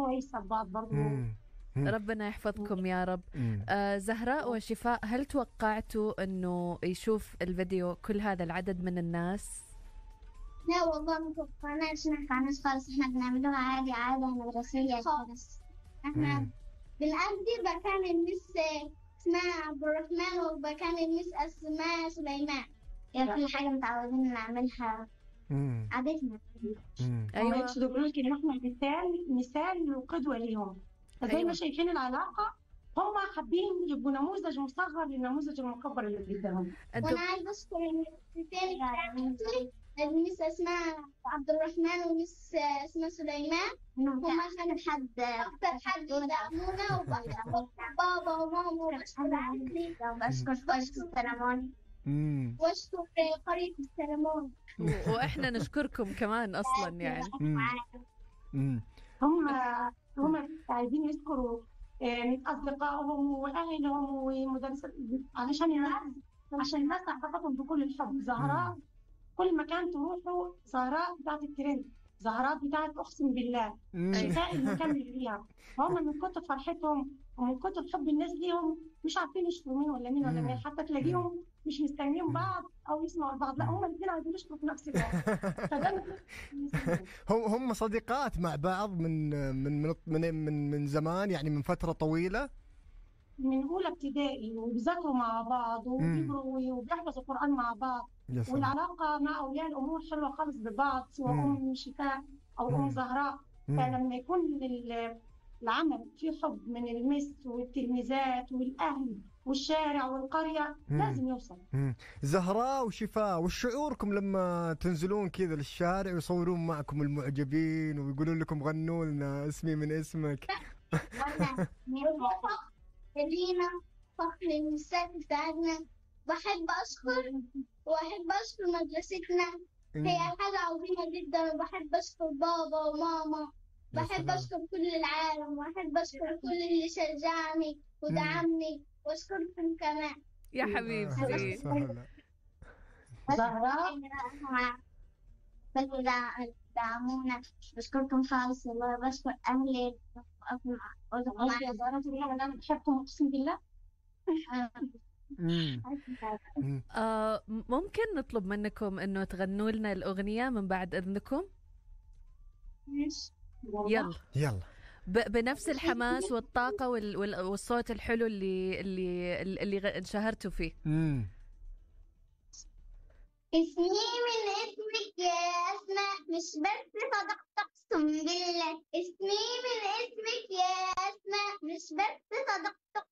كويسه ببعض برضه مم. مم. ربنا يحفظكم يا رب مم. آه زهراء وشفاء هل توقعتوا انه يشوف الفيديو كل هذا العدد من الناس لا والله ما توقعناش نحكي عن خالص احنا بنعملوها عادي عادة مدرسية خالص احنا مم. بنأدي مكان المس اسمها عبد الرحمن ومكان المس اسمها سليمان يعني كل حاجة متعودين نعملها مم. عادتنا مم. ايوه ايوه يقصدوا يقولوا لك ان احنا مثال مثال وقدوه ليهم فزي أيوة. ما شايفين العلاقه هم حابين يبقوا نموذج مصغر للنموذج المكبر اللي قدامهم انتوا وانا عايز اشكر المسين بتاعتي المس اسمها عبد الرحمن ومس اسمها سليمان هما كانوا حد اكتر حد يدعمونا وبشكر بابا وماما وبشكر عائلتي وبشكر بشكر السلمون مم. واشكر قرية السلمون و- واحنا نشكركم كمان اصلا يعني مم. مم. هم هم عايزين يذكروا آه، اصدقائهم واهلهم ومدرس علشان الناس عشان الناس تعرفهم بكل الحب زهراء كل مكان تروحوا زهراء بتاعت الترند زهراء بتاعت اقسم بالله مم. شفاء المكمل ليها هم من كتر فرحتهم ومن كتر حب الناس ليهم مش عارفين يشكروا مين ولا مين ولا مم. مين حتى تلاقيهم مش مستنيين بعض او يسمعوا بعض لا هم الاثنين عايزين يشكروا في نفس الوقت فده هم هم صديقات مع بعض من من من من من, من زمان يعني من فتره طويله من اولى ابتدائي وبيذاكروا مع بعض وبيقروا وبيحفظوا القران مع بعض يا سلام والعلاقه مع اولياء الامور حلوه خالص ببعض سواء مم. ام شفاء او مم. ام زهراء مم. فلما يكون ال- العمل فيه حب من المس والتلميذات والاهل والشارع والقريه مم. لازم يوصل مم. زهراء وشفاء وش شعوركم لما تنزلون كذا للشارع ويصورون معكم المعجبين ويقولون لكم غنوا لنا اسمي من اسمك وانا فخر لينا فخر للنساء بتاعتنا بحب اشكر واحب اشكر مدرستنا هي حاجة عظيمة جدا وبحب اشكر بابا وماما يا بحب سلام. اشكر كل العالم واحب اشكر كل اللي شجعني ودعمني واشكركم كمان يا آه، حبيبتي سهلة. زهراء بس دعمونا بشكركم خالص والله بشكر اهلي يا زهراء تقولي لهم إن انا بحبكم اقسم بالله مم. مم. آه ممكن نطلب منكم انه تغنوا لنا الاغنيه من بعد اذنكم يلا يلا ب- بنفس الحماس والطاقه وال- وال- والصوت الحلو اللي اللي اللي غ- انشهرتوا فيه مم. اسمي من اسمك يا أسماء مش بس صدقت أقسم بالله اسمي من اسمك يا أسماء مش بس صدقت